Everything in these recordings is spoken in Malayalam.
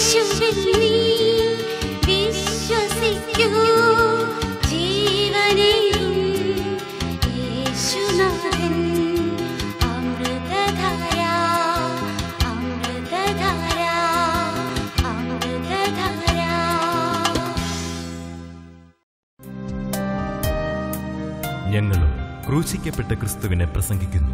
യേശുവിൽ നീ വിശ്വസിക്കൂ ജീവനെയും യേശുനാഥൻ അമൃതധാര അമൃതധാര അമൃതധാര ഞങ്ങളും ക്രൂശിക്കപ്പെട്ട ക്രിസ്തുവിനെ പ്രസംഗിക്കുന്നു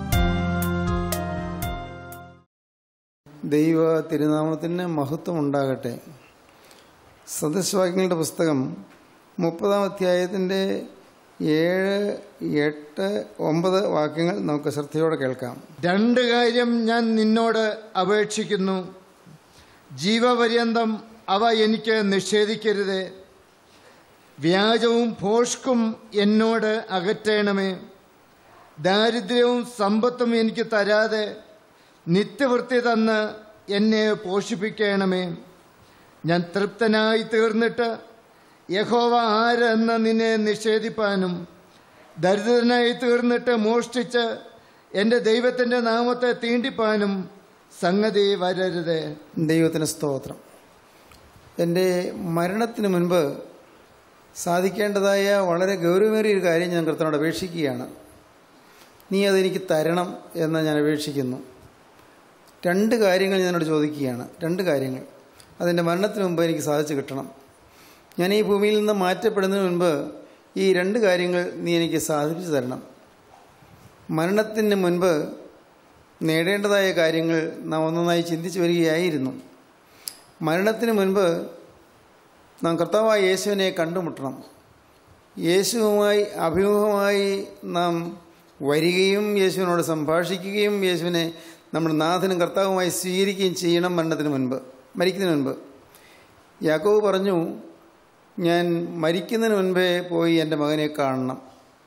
ദൈവ തിരുനാമത്തിന് മഹത്വം ഉണ്ടാകട്ടെ സദസ്വാക്യങ്ങളുടെ പുസ്തകം മുപ്പതാം അധ്യായത്തിൻ്റെ ഏഴ് എട്ട് ഒമ്പത് വാക്യങ്ങൾ നമുക്ക് ശ്രദ്ധയോടെ കേൾക്കാം രണ്ട് കാര്യം ഞാൻ നിന്നോട് അപേക്ഷിക്കുന്നു ജീവപര്യന്തം അവ എനിക്ക് നിഷേധിക്കരുത് വ്യാജവും ഭോഷ്കും എന്നോട് അകറ്റണമേ ദാരിദ്ര്യവും സമ്പത്തും എനിക്ക് തരാതെ നിത്യവൃത്തി തന്ന് എന്നെ പോഷിപ്പിക്കണമേ ഞാൻ തൃപ്തനായി തീർന്നിട്ട് യഹോവ ആരെന്ന് നിന്നെ നിഷേധിപ്പാനും ദരിദ്രനായി തീർന്നിട്ട് മോഷ്ടിച്ച് എൻ്റെ ദൈവത്തിൻ്റെ നാമത്തെ തീണ്ടിപ്പാനും സംഗതി വരരുത് ദൈവത്തിന് സ്തോത്രം എൻ്റെ മരണത്തിന് മുൻപ് സാധിക്കേണ്ടതായ വളരെ ഗൗരവമേറിയ ഒരു കാര്യം ഞാൻ കർത്തനോട് അപേക്ഷിക്കുകയാണ് നീ അതെനിക്ക് തരണം എന്ന് ഞാൻ അപേക്ഷിക്കുന്നു രണ്ട് കാര്യങ്ങൾ ഞാനോട് ചോദിക്കുകയാണ് രണ്ട് കാര്യങ്ങൾ അതെൻ്റെ മരണത്തിന് മുമ്പ് എനിക്ക് സാധിച്ചു കിട്ടണം ഞാൻ ഈ ഭൂമിയിൽ നിന്ന് മാറ്റപ്പെടുന്നതിന് മുൻപ് ഈ രണ്ട് കാര്യങ്ങൾ നീ എനിക്ക് സാധിച്ചു തരണം മരണത്തിന് മുൻപ് നേടേണ്ടതായ കാര്യങ്ങൾ നാം ഒന്നൊന്നായി ചിന്തിച്ചു വരികയായിരുന്നു മരണത്തിന് മുൻപ് നാം കർത്താവായ യേശുവിനെ കണ്ടുമുട്ടണം യേശുവുമായി അഭിമുഖമായി നാം വരികയും യേശുവിനോട് സംഭാഷിക്കുകയും യേശുവിനെ നമ്മുടെ നാഥനും കർത്താവുമായി സ്വീകരിക്കുകയും ചെയ്യണം മരണത്തിന് മുൻപ് മരിക്കുന്നതിന് മുൻപ് യാക്കോവ് പറഞ്ഞു ഞാൻ മരിക്കുന്നതിന് മുൻപേ പോയി എൻ്റെ മകനെ കാണണം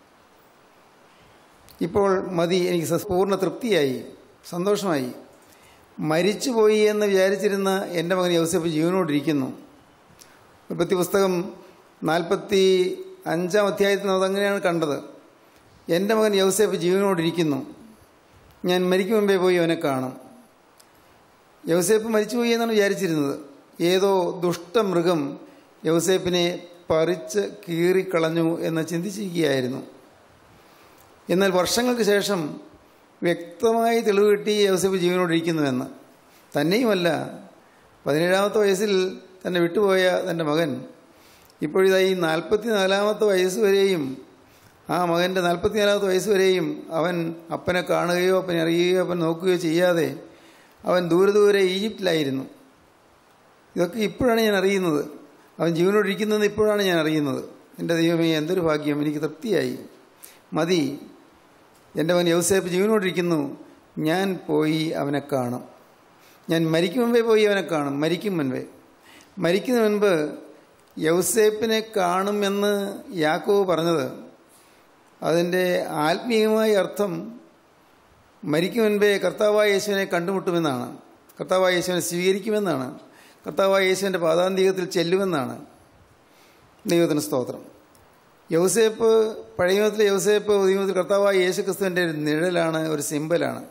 ഇപ്പോൾ മതി എനിക്ക് സ- പൂർണ്ണ തൃപ്തിയായി സന്തോഷമായി മരിച്ചുപോയി എന്ന് വിചാരിച്ചിരുന്ന എൻ്റെ മകൻ യൗസഫ് ജീവനോടിരിക്കുന്നു ഉൽപ്പത്തി പുസ്തകം നാൽപ്പത്തി അഞ്ചാം അധ്യായത്തിൽ നാം അതങ്ങനെയാണ് കണ്ടത് എൻ്റെ മകൻ യൗസഫ് ജീവനോടിരിക്കുന്നു ഞാൻ മരിക്കും മുമ്പേ പോയി അവനെ കാണും യൗസേപ്പ് മരിച്ചുപോയി എന്നാണ് വിചാരിച്ചിരുന്നത് ഏതോ ദുഷ്ടമൃഗം യൗസേപ്പിനെ പറിച്ച് കീറിക്കളഞ്ഞു എന്ന് ചിന്തിച്ചിരിക്കുകയായിരുന്നു എന്നാൽ വർഷങ്ങൾക്ക് ശേഷം വ്യക്തമായി തെളിവ് കിട്ടി യൗസഫ് ജീവനോടിരിക്കുന്നുവെന്ന് തന്നെയുമല്ല പതിനേഴാമത്തെ വയസ്സിൽ തന്നെ വിട്ടുപോയ തൻ്റെ മകൻ ഇപ്പോഴിതാ ഈ നാൽപ്പത്തി നാലാമത്തെ വയസ്സ് വരെയും ആ മകൻ്റെ നാൽപ്പത്തിനാലാമത്തെ വയസ്സ് വരെയും അവൻ അപ്പനെ കാണുകയോ അപ്പനെ അറിയുകയോ അപ്പൻ നോക്കുകയോ ചെയ്യാതെ അവൻ ദൂരെ ദൂരെ ഈജിപ്തിലായിരുന്നു ഇതൊക്കെ ഇപ്പോഴാണ് ഞാൻ അറിയുന്നത് അവൻ ജീവനോടിരിക്കുന്നത് ഇപ്പോഴാണ് ഞാൻ അറിയുന്നത് എൻ്റെ ദൈവമേ എന്തൊരു ഭാഗ്യം എനിക്ക് തൃപ്തിയായി മതി എൻ്റെ മകൻ യൗസേപ്പ് ജീവനോടിരിക്കുന്നു ഞാൻ പോയി അവനെ കാണും ഞാൻ മരിക്കും മുമ്പേ പോയി അവനെ കാണും മരിക്കും മുൻപേ മരിക്കുന്നതിന് മുൻപ് യൗസേപ്പിനെ കാണുമെന്ന് യാക്കോവ് പറഞ്ഞത് അതിൻ്റെ ആത്മീയമായ അർത്ഥം മരിക്കും മുൻപേ കർത്താവായ യേശുവിനെ കണ്ടുമുട്ടുമെന്നാണ് കർത്താവായ യേശുവിനെ സ്വീകരിക്കുമെന്നാണ് കർത്താവായ യേശുവിൻ്റെ പാതാന്തികത്തിൽ ചെല്ലുമെന്നാണ് ദൈവത്തിന് സ്തോത്രം യൗസേപ്പ് പഴയ നിയമത്തിലെ യൗസേപ്പ് പുതിയ നിയമത്തിൽ കർത്താവായ യേശു ക്രിസ്തുവിൻ്റെ ഒരു നിഴലാണ് ഒരു സിമ്പലാണ്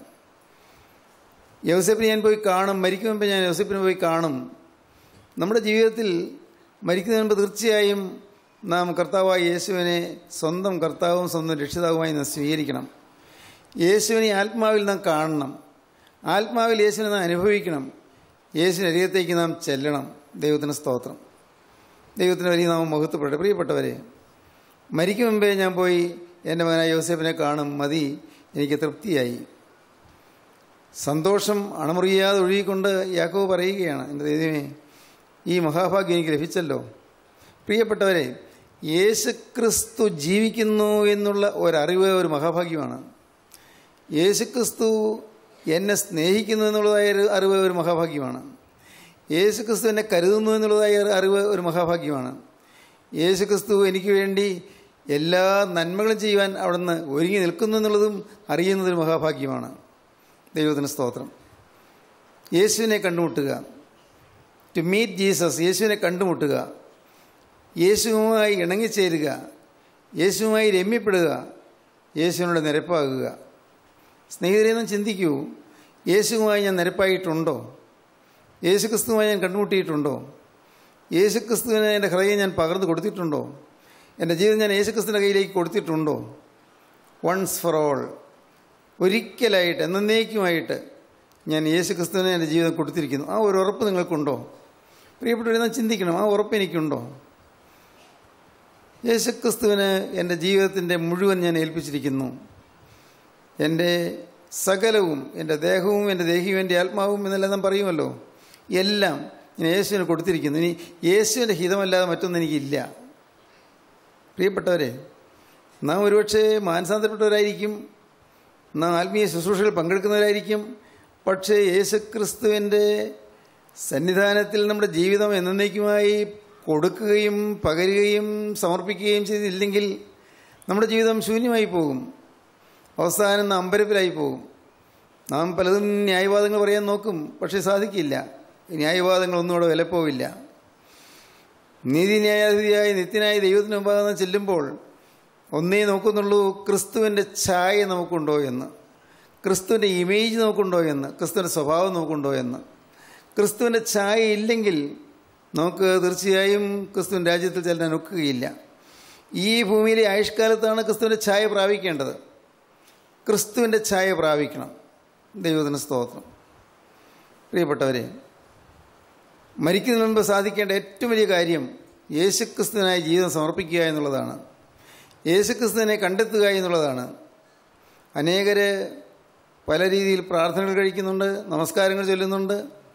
യൗസേപ്പിനെ ഞാൻ പോയി കാണും മരിക്കും മുമ്പ് ഞാൻ യൗസേപ്പിനെ പോയി കാണും നമ്മുടെ ജീവിതത്തിൽ മരിക്കുന്നതിന് മുമ്പ് തീർച്ചയായും നാം കർത്താവായ യേശുവിനെ സ്വന്തം കർത്താവും സ്വന്തം രക്ഷിതാവുമായി നാം സ്വീകരിക്കണം യേശുവിനെ ആത്മാവിൽ നാം കാണണം ആത്മാവിൽ യേശുവിനെ നാം അനുഭവിക്കണം യേശുവിൻ്റെ അരികത്തേക്ക് നാം ചെല്ലണം ദൈവത്തിന് സ്തോത്രം ദൈവത്തിന് വലിയ നാമം മുഖത്തുപെട്ടെ പ്രിയപ്പെട്ടവരെ മരിക്കും മുമ്പേ ഞാൻ പോയി എൻ്റെ മകനായ യോസേഫിനെ കാണും മതി എനിക്ക് തൃപ്തിയായി സന്തോഷം അണമുറിയാതെ ഒഴുകിക്കൊണ്ട് യാക്കോവ് പറയുകയാണ് എൻ്റെ ദൈവമേ ഈ മഹാഭാഗ്യം എനിക്ക് ലഭിച്ചല്ലോ പ്രിയപ്പെട്ടവരെ യേശു ക്രിസ്തു ജീവിക്കുന്നു എന്നുള്ള ഒരറിവ് ഒരു മഹാഭാഗ്യമാണ് യേശു ക്രിസ്തു എന്നെ സ്നേഹിക്കുന്നു എന്നുള്ളതായ ഒരു അറിവ് ഒരു മഹാഭാഗ്യമാണ് യേശു ക്രിസ്തു എന്നെ കരുതുന്നു എന്നുള്ളതായ ഒരു അറിവ് ഒരു മഹാഭാഗ്യമാണ് യേശു ക്രിസ്തു എനിക്ക് വേണ്ടി എല്ലാ നന്മകളും ചെയ്യുവാൻ അവിടുന്ന് ഒരുങ്ങി നിൽക്കുന്നു എന്നുള്ളതും അറിയുന്നതൊരു മഹാഭാഗ്യമാണ് ദൈവത്തിന് സ്തോത്രം യേശുവിനെ കണ്ടുമുട്ടുക ടു മീറ്റ് ജീസസ് യേശുവിനെ കണ്ടുമുട്ടുക യേശുവുമായി ഇണങ്ങിച്ചേരുക യേശുവുമായി രമ്യപ്പെടുക യേശുവിനോട് നിരപ്പാകുക സ്നേഹിതരെ ഒന്നും ചിന്തിക്കൂ യേശുവുമായി ഞാൻ നിരപ്പായിട്ടുണ്ടോ യേശുക്രിസ്തുവുമായി ഞാൻ കണ്ടുമുട്ടിയിട്ടുണ്ടോ യേശുക്രിസ്തുവിന് എൻ്റെ ഹൃദയം ഞാൻ പകർന്നു കൊടുത്തിട്ടുണ്ടോ എൻ്റെ ജീവിതം ഞാൻ യേശുക്രിസ്തുവിൻ്റെ കയ്യിലേക്ക് കൊടുത്തിട്ടുണ്ടോ വൺസ് ഫോർ ഓൾ ഒരിക്കലായിട്ട് എന്നേക്കുമായിട്ട് ഞാൻ യേശുക്രിസ്തുവിനെ എൻ്റെ ജീവിതം കൊടുത്തിരിക്കുന്നു ആ ഒരു ഉറപ്പ് നിങ്ങൾക്കുണ്ടോ പ്രിയപ്പെട്ടവരെ നാം ചിന്തിക്കണം ആ ഉറപ്പ് എനിക്കുണ്ടോ യേശുക്രിസ്തുവിന് എൻ്റെ ജീവിതത്തിൻ്റെ മുഴുവൻ ഞാൻ ഏൽപ്പിച്ചിരിക്കുന്നു എൻ്റെ സകലവും എൻ്റെ ദേഹവും എൻ്റെ ദേഹിയും എൻ്റെ ആത്മാവും എന്നെല്ലാം നാം പറയുമല്ലോ എല്ലാം ഞാൻ യേശുവിന് കൊടുത്തിരിക്കുന്നു ഇനി യേശുവിൻ്റെ ഹിതമല്ലാതെ മറ്റൊന്നും എനിക്കില്ല പ്രിയപ്പെട്ടവരെ നാം ഒരുപക്ഷെ മാനസാന്തരപ്പെട്ടവരായിരിക്കും നാം ആത്മീയ ശുശ്രൂഷകൾ പങ്കെടുക്കുന്നവരായിരിക്കും പക്ഷേ യേശുക്രിസ്തുവിൻ്റെ സന്നിധാനത്തിൽ നമ്മുടെ ജീവിതം എന്നേക്കുമായി കൊടുക്കുകയും പകരുകയും സമർപ്പിക്കുകയും ചെയ്തില്ലെങ്കിൽ നമ്മുടെ ജീവിതം ശൂന്യമായി പോകും അവസാനം നാം അമ്പരപ്പിലായി പോകും നാം പലതും ന്യായവാദങ്ങൾ പറയാൻ നോക്കും പക്ഷേ സാധിക്കില്ല ഈ ന്യായവാദങ്ങളൊന്നും അവിടെ വിലപ്പോവില്ല നീതിന്യായാധിപതിയായി നിത്യനായ ദൈവത്തിന് മുമ്പാകെ നാം ചെല്ലുമ്പോൾ ഒന്നേ നോക്കുന്നുള്ളൂ ക്രിസ്തുവിൻ്റെ ഛായ നമുക്കുണ്ടോ എന്ന് ക്രിസ്തുവിൻ്റെ ഇമേജ് നമുക്കുണ്ടോ എന്ന് ക്രിസ്തുവിൻ്റെ സ്വഭാവം നമുക്കുണ്ടോ എന്ന് ക്രിസ്തുവിൻ്റെ ഛായ ഇല്ലെങ്കിൽ നമുക്ക് തീർച്ചയായും ക്രിസ്തുവിൻ്റെ രാജ്യത്തിൽ ചെല്ലാൻ ഒക്കുകയില്ല ഈ ഭൂമിയിലെ ആയുഷ്കാലത്താണ് ക്രിസ്തുവിൻ്റെ ഛായ പ്രാപിക്കേണ്ടത് ക്രിസ്തുവിൻ്റെ ഛായ പ്രാപിക്കണം ദൈവത്തിന് സ്തോത്രം പ്രിയപ്പെട്ടവരെ മരിക്കുന്നതിന് മുൻപ് സാധിക്കേണ്ട ഏറ്റവും വലിയ കാര്യം യേശുക്രിസ്തുവിനായി ജീവിതം സമർപ്പിക്കുക എന്നുള്ളതാണ് യേശുക്രിസ്തുവിനെ കണ്ടെത്തുക എന്നുള്ളതാണ് അനേകർ പല രീതിയിൽ പ്രാർത്ഥനകൾ കഴിക്കുന്നുണ്ട് നമസ്കാരങ്ങൾ ചൊല്ലുന്നുണ്ട്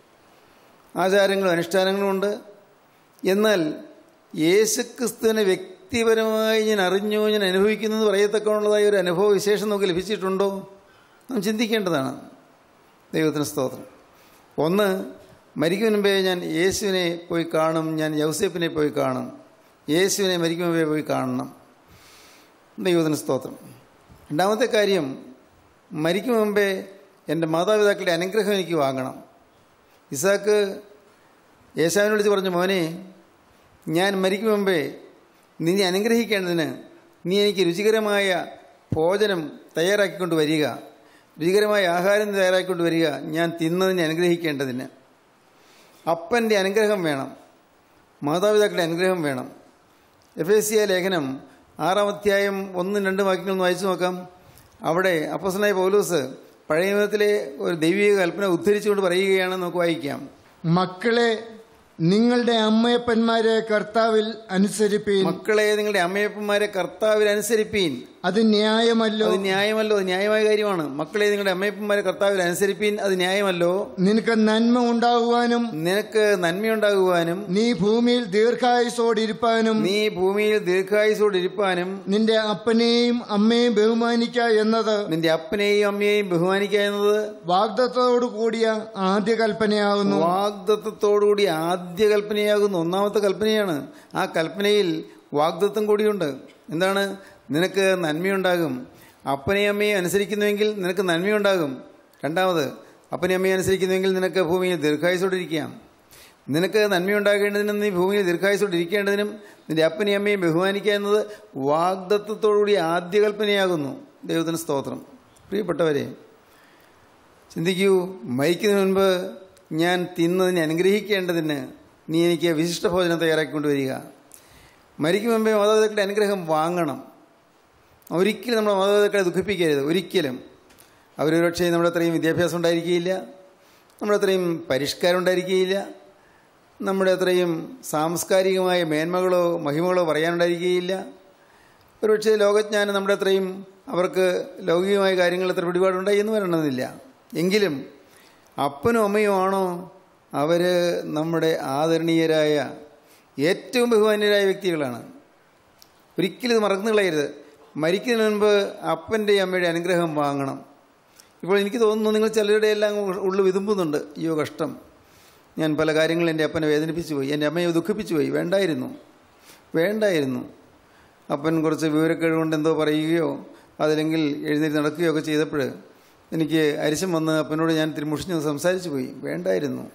ആചാരങ്ങളും അനുഷ്ഠാനങ്ങളും ഉണ്ട് എന്നാൽ യേശുക്രിസ്തുവിനെ വ്യക്തിപരമായി ഞാൻ അറിഞ്ഞു ഞാൻ അനുഭവിക്കുന്നു എന്ന് പറയത്തക്കമുള്ളതായ ഒരു അനുഭവ വിശേഷം നമുക്ക് ലഭിച്ചിട്ടുണ്ടോ നാം ചിന്തിക്കേണ്ടതാണ് ദൈവത്തിന് സ്തോത്രം ഒന്ന് മരിക്കും മുൻപേ ഞാൻ യേശുവിനെ പോയി കാണും ഞാൻ യൗസേപ്പിനെ പോയി കാണും യേശുവിനെ മരിക്കും മുമ്പേ പോയി കാണണം ദൈവത്തിന് സ്തോത്രം രണ്ടാമത്തെ കാര്യം മരിക്കും മുമ്പേ എൻ്റെ മാതാപിതാക്കളുടെ അനുഗ്രഹം എനിക്ക് വാങ്ങണം ഇസാക്ക് യേശാവിനെ വിളിച്ച് പറഞ്ഞു മോനെ ഞാൻ മരിക്കും മുമ്പേ നിന്നെ അനുഗ്രഹിക്കേണ്ടതിന് നീ എനിക്ക് രുചികരമായ ഭോജനം തയ്യാറാക്കിക്കൊണ്ട് വരിക രുചികരമായ ആഹാരം തയ്യാറാക്കിക്കൊണ്ട് വരിക ഞാൻ തിന്നതിനെ അനുഗ്രഹിക്കേണ്ടതിന് അപ്പൻ്റെ അനുഗ്രഹം വേണം മാതാപിതാക്കളുടെ അനുഗ്രഹം വേണം എഫ് എസ് സി ലേഖനം ആറാം അധ്യായം ഒന്നും രണ്ടും വാക്യങ്ങളൊന്ന് വായിച്ചു നോക്കാം അവിടെ അപ്പോസനായ പൗലൂസ് പഴയ നിയമത്തിലെ ഒരു ദൈവിക കൽപ്പന ഉദ്ധരിച്ചുകൊണ്ട് പറയുകയാണ് നമുക്ക് വായിക്കാം മക്കളെ നിങ്ങളുടെ അമ്മയപ്പന്മാരെ കർത്താവിൽ അനുസരിപ്പീൻ മക്കളെ നിങ്ങളുടെ അമ്മയപ്പന്മാരെ കർത്താവിൽ അനുസരിപ്പീൻ അത് ന്യായമല്ലോ അത് ന്യായമല്ലോ അത് ന്യായമായ കാര്യമാണ് മക്കളെ നിങ്ങളുടെ അമ്മയപ്പന്മാരെ കർത്താവിൽ അനുസരിപ്പീൻ അത് ന്യായമല്ലോ നിനക്ക് നന്മ ഉണ്ടാകുവാനും നിനക്ക് നന്മയുണ്ടാകുവാനും നീ ഭൂമിയിൽ ദീർഘായുസോടിരിപ്പാനും നീ ഭൂമിയിൽ ദീർഘായുസോട് ഇരിപ്പാനും നിന്റെ അപ്പനെയും അമ്മയും ബഹുമാനിക്ക എന്നത് നിന്റെ അപ്പനെയും അമ്മയെയും ബഹുമാനിക്കുക എന്നത് വാഗ്ദത്തോടു കൂടിയ ആദ്യ കൽപ്പനയാകുന്നു വാഗ്ദത്വത്തോടുകൂടി ആദ്യ കൽപ്പനയാകുന്നു ഒന്നാമത്തെ കൽപ്പനയാണ് ആ കൽപ്പനയിൽ വാഗ്ദത്വം കൂടിയുണ്ട് എന്താണ് നിനക്ക് നന്മയുണ്ടാകും അപ്പനെയും അമ്മയും അനുസരിക്കുന്നുവെങ്കിൽ നിനക്ക് നന്മയുണ്ടാകും രണ്ടാമത് അപ്പനെയും അമ്മയും അനുസരിക്കുന്നുവെങ്കിൽ നിനക്ക് ഭൂമിയിൽ ദീർഘായുസോടിരിക്കാം നിനക്ക് നന്മയുണ്ടാകേണ്ടതിനും നീ ഭൂമിയിൽ ദീർഘായുസോടിരിക്കേണ്ടതിനും നിന്റെ അപ്പനെയും അമ്മയും ബഹുമാനിക്കുക എന്നത് വാഗ്ദത്വത്തോടുകൂടി ആദ്യ കൽപ്പനയാകുന്നു ദൈവത്തിന് സ്തോത്രം പ്രിയപ്പെട്ടവരെ ചിന്തിക്കൂ മരിക്കുന്നതിന് മുൻപ് ഞാൻ തിന്നതിനെ അനുഗ്രഹിക്കേണ്ടതിന് നീ എനിക്ക് വിശിഷ്ട ഭോജനം തയ്യാറാക്കിക്കൊണ്ട് വരിക മരിക്കും മുമ്പേ മാതാപിതാക്കളുടെ അനുഗ്രഹം വാങ്ങണം ഒരിക്കലും നമ്മുടെ മാതാപിതാക്കളെ ദുഃഖിപ്പിക്കരുത് ഒരിക്കലും അവരൊരു പക്ഷേ നമ്മുടെ അത്രയും വിദ്യാഭ്യാസം ഉണ്ടായിരിക്കുകയില്ല നമ്മുടെ അത്രയും പരിഷ്കാരം ഉണ്ടായിരിക്കുകയില്ല നമ്മുടെ അത്രയും സാംസ്കാരികമായ മേന്മകളോ മഹിമകളോ പറയാനുണ്ടായിരിക്കുകയില്ല ഒരുപക്ഷെ ലോകജ്ഞാനം നമ്മുടെ അത്രയും അവർക്ക് ലൗകികമായ കാര്യങ്ങൾ അത്ര പിടിപാടുണ്ടായി എന്ന് വരണമെന്നില്ല എങ്കിലും അപ്പനും അമ്മയും ആണോ അവർ നമ്മുടെ ആദരണീയരായ ഏറ്റവും ബഹുമാന്യരായ വ്യക്തികളാണ് ഒരിക്കലും ഇത് മറന്നു കളയരുത് മരിക്കുന്നതിന് മുൻപ് അപ്പൻ്റെ അമ്മയുടെ അനുഗ്രഹം വാങ്ങണം ഇപ്പോൾ എനിക്ക് തോന്നുന്നു നിങ്ങൾ ചിലരുടെ എല്ലാം ഉള്ളു വിതുമ്പുന്നുണ്ട് അയ്യോ കഷ്ടം ഞാൻ പല കാര്യങ്ങളും എൻ്റെ അപ്പനെ വേദനിപ്പിച്ചു പോയി എൻ്റെ അമ്മയെ ദുഃഖിപ്പിച്ചു പോയി വേണ്ടായിരുന്നു വേണ്ടായിരുന്നു അപ്പൻ കുറച്ച് വിവരക്കേട് കൊണ്ട് എന്തോ പറയുകയോ അതല്ലെങ്കിൽ എഴുന്നേറ്റ് നടക്കുകയോ ഒക്കെ ചെയ്തപ്പോൾ എനിക്ക് അരിശം വന്ന് അപ്പനോട് ഞാൻ ഇത്തിരി മുഷിഞ്ഞ് സംസാരിച്ചു പോയി വേണ്ടായിരുന്നു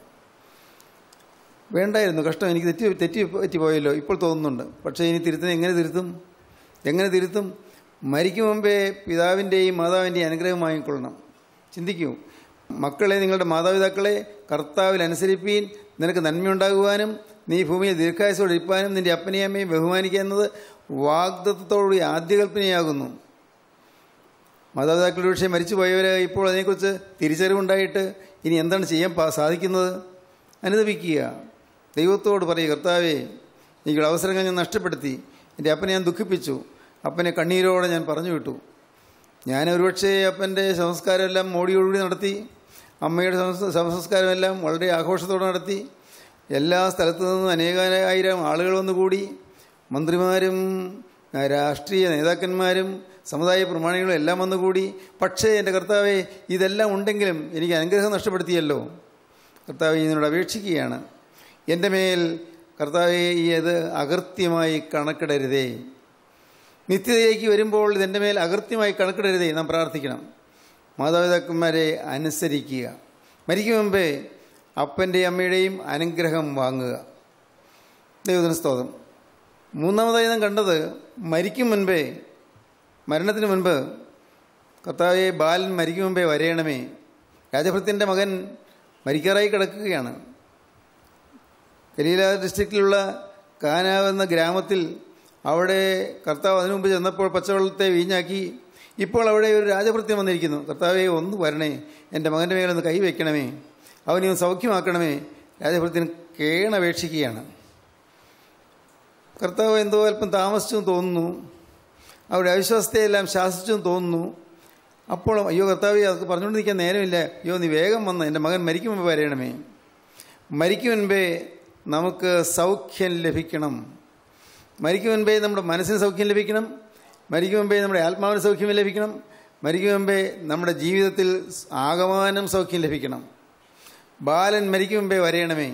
വേണ്ടായിരുന്നു കഷ്ടം എനിക്ക് തെറ്റി തെറ്റി പറ്റിപ്പോയല്ലോ ഇപ്പോൾ തോന്നുന്നുണ്ട് പക്ഷേ ഇനി തിരുത്തുന്നത് എങ്ങനെ തിരുത്തും എങ്ങനെ തിരുത്തും മരിക്കും മുമ്പേ പിതാവിൻ്റെയും മാതാവിൻ്റെയും അനുഗ്രഹം വാങ്ങിക്കൊള്ളണം ചിന്തിക്കൂ മക്കളെ നിങ്ങളുടെ മാതാപിതാക്കളെ കർത്താവിൽ അനുസരിപ്പീൻ നിനക്ക് നന്മയുണ്ടാകുവാനും നീ ഭൂമിയിൽ ദീർഘായുസോടെ ഇരിപ്പാനും നിന്റെ അപ്പനെയും അമ്മയും ബഹുമാനിക്കുക എന്നത് വാഗ്ദത്തോടുകൂടി ആദ്യ കൽപ്പനയാകുന്നു മാതാപിതാക്കളുടെ വിഷയം മരിച്ചുപോയവരെ ഇപ്പോൾ അതിനെക്കുറിച്ച് തിരിച്ചറിവുണ്ടായിട്ട് ഇനി എന്താണ് ചെയ്യാൻ പാ- സാധിക്കുന്നത് അനുദപിക്കുക ദൈവത്തോട് പറയുക കർത്താവേ എനിക്കുള്ള അവസരങ്ങൾ ഞാൻ നഷ്ടപ്പെടുത്തി എൻ്റെ അപ്പനെ ഞാൻ ദുഃഖിപ്പിച്ചു അപ്പനെ കണ്ണീരോടെ ഞാൻ പറഞ്ഞു വിട്ടു ഞാൻ ഒരുപക്ഷെ അപ്പൻ്റെ സംസ്കാരമെല്ലാം മോടിയോടുകൂടി നടത്തി അമ്മയുടെ സംസ്- ശവസംസ്കാരമെല്ലാം വളരെ ആഘോഷത്തോടെ നടത്തി എല്ലാ സ്ഥലത്തു നിന്നും അനേകായിരം ആളുകൾ വന്നുകൂടി മന്ത്രിമാരും ആ, രാഷ്ട്രീയ നേതാക്കന്മാരും സമുദായ പ്രമാണികളും എല്ലാം വന്നുകൂടി പക്ഷേ എൻ്റെ കർത്താവെ ഇതെല്ലാം ഉണ്ടെങ്കിലും എനിക്ക് അനുഗ്രഹം നഷ്ടപ്പെടുത്തിയല്ലോ കർത്താവെ ഇതിനോട് അപേക്ഷിക്കുകയാണ് എൻ്റെ മേൽ കർത്താവെ ഈ ഇത് അകൃത്യമായി കണക്കിടരുതേ നിത്യതയിലേക്ക് വരുമ്പോൾ ഇതെൻ്റെ മേൽ അകൃത്യമായി കണക്കിടരുതേ നാം പ്രാർത്ഥിക്കണം മാതാപിതാക്കന്മാരെ അനുസരിക്കുക മരിക്കും മുമ്പേ അപ്പൻ്റെയും അമ്മയുടെയും അനുഗ്രഹം വാങ്ങുക ദൈവത്തിന് സ്തോത്രം മൂന്നാമതായി നാം കണ്ടത് മരിക്കും മുൻപേ മരണത്തിന് മുൻപ് കർത്താവെ ബാലൻ മരിക്കും മുമ്പേ വരയണമേ രാജഭൃത്തിൻ്റെ മകൻ മരിക്കാറായി കിടക്കുകയാണ് കലീല ഡിസ്ട്രിക്റ്റിലുള്ള കാനാവ് എന്ന ഗ്രാമത്തിൽ അവിടെ കർത്താവ് അതിനു മുമ്പ് ചെന്നപ്പോൾ പച്ചവെള്ളത്തെ വീഞ്ഞാക്കി ഇപ്പോൾ അവിടെ ഒരു രാജഭൃത്യം വന്നിരിക്കുന്നു കർത്താവെ ഒന്ന് വരണേ എൻ്റെ മകൻ്റെ മേലൊന്ന് കൈവയ്ക്കണമേ അവനെ ഒന്ന് സൗഖ്യമാക്കണമേ രാജഭൃത്യൻ കേണപേക്ഷിക്കുകയാണ് കർത്താവ് എന്തോ അല്പം താമസിച്ചു തോന്നുന്നു അവരുടെ അവിശ്വാസത്തെയെല്ലാം ശാസിച്ചു തോന്നുന്നു അപ്പോൾ അയ്യോ കർത്താവെ അത് പറഞ്ഞുകൊണ്ടിരിക്കാൻ നേരമില്ല അയ്യോ നീ വേഗം വന്ന് എൻ്റെ മകൻ മരിക്കും മുമ്പ് വരയണമേ മരിക്കും മുൻപേ നമുക്ക് സൗഖ്യം ലഭിക്കണം മരിക്കും മുൻപേ നമ്മുടെ മനസ്സിന് സൗഖ്യം ലഭിക്കണം മരിക്കും മുമ്പേ നമ്മുടെ ആത്മാവിന് സൗഖ്യം ലഭിക്കണം മരിക്കും മുമ്പേ നമ്മുടെ ജീവിതത്തിൽ ആകമാനം സൗഖ്യം ലഭിക്കണം ബാലൻ മരിക്കും മുമ്പേ വരയണമേ